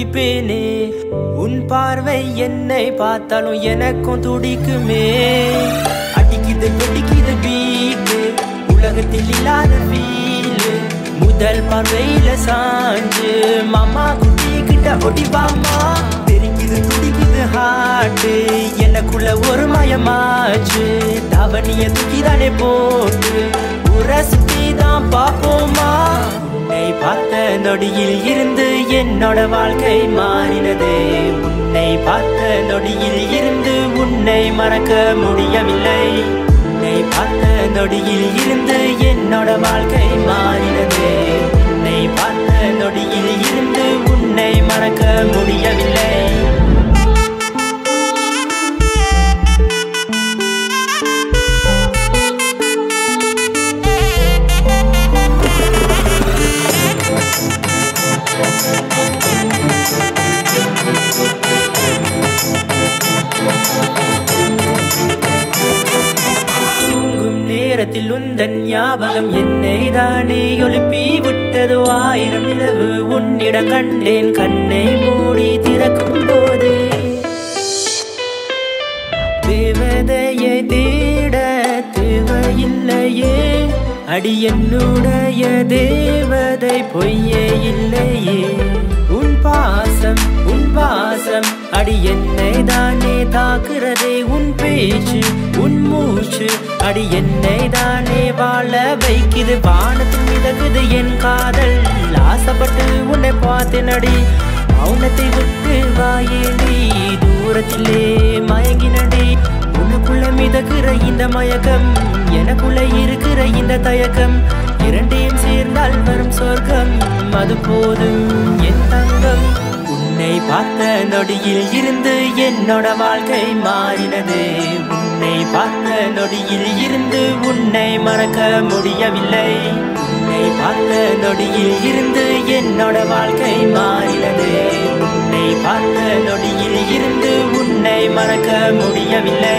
துடிப்பேனே உன் பார்வை என்னை பார்த்தாலும் எனக்கும் துடிக்குமே அடிக்குது துடிக்குது பீட்டு உலகத்தில் இல்லாத ஃபீலு முதல் பார்வையில சாஞ்சு மாமா குட்டி கிட்ட ஒடிவாமா தெரிக்குது துடிக்குது ஹார்ட்டு எனக்குள்ள ஒரு மயமாச்சு தவணிய தூக்கிதானே போட்டு உரை சுத்தி தான் பாப்போமா உன்னை பார்த்த நொடியில் இருந்து என்னோட வாழ்க்கை மாறினது உன்னை பார்த்த நொடியில் இருந்து உன்னை மறக்க முடியவில்லை உன்னை பார்த்த நொடியில் இருந்து என்னோட வாழ்க்கை மாறினது உன்னை பார்த்த நொடியில் இருந்து உன்னை மறக்க முடியவில்லை தூங்கும் நேரத்தில் உந்தன் ஞாபகம் என்னை தானே எழுப்பி விட்டது ஆயிரம் நிலவு உன்னிடம் கண்டேன் கண்ணை மூடி திறக்கும் போது தேவதையை தேட தேவையில்லையே அடி என்னுடைய தேவதை பொய்யே இல்லையே உன் பாசம் உன் பாசம் அடி என்னை தானே தாக்குறதே உன் பேச்சு உன் மூச்சு அடி என்னை தானே வாழ வைக்குது வானத்தில் மிதக்குது என் காதல் ஆசைப்பட்டு உன்னை பார்த்தேனடி மௌனத்தை விட்டு வாயேண்டி தூரத்திலே மயங்கினடி உனக்குள்ள மிதக்குற இந்த மயக்கம் எனக்குள்ள இருக்கிற இந்த தயக்கம் இரண்டையும் சேர்ந்தால் வரும் சொர்க்கம் அது போதும் என் தங்கம் உன்னை பார்த்த நொடியில் இருந்து என்னோட வாழ்க்கை மாறினது உன்னை பார்த்த நொடியில் இருந்து உன்னை மறக்க முடியவில்லை உன்னை பார்த்த நொடியில் இருந்து என்னோட வாழ்க்கை மாறினது உன்னை பார்த்த நொடியில் இருந்து உன்னை மறக்க முடியவில்லை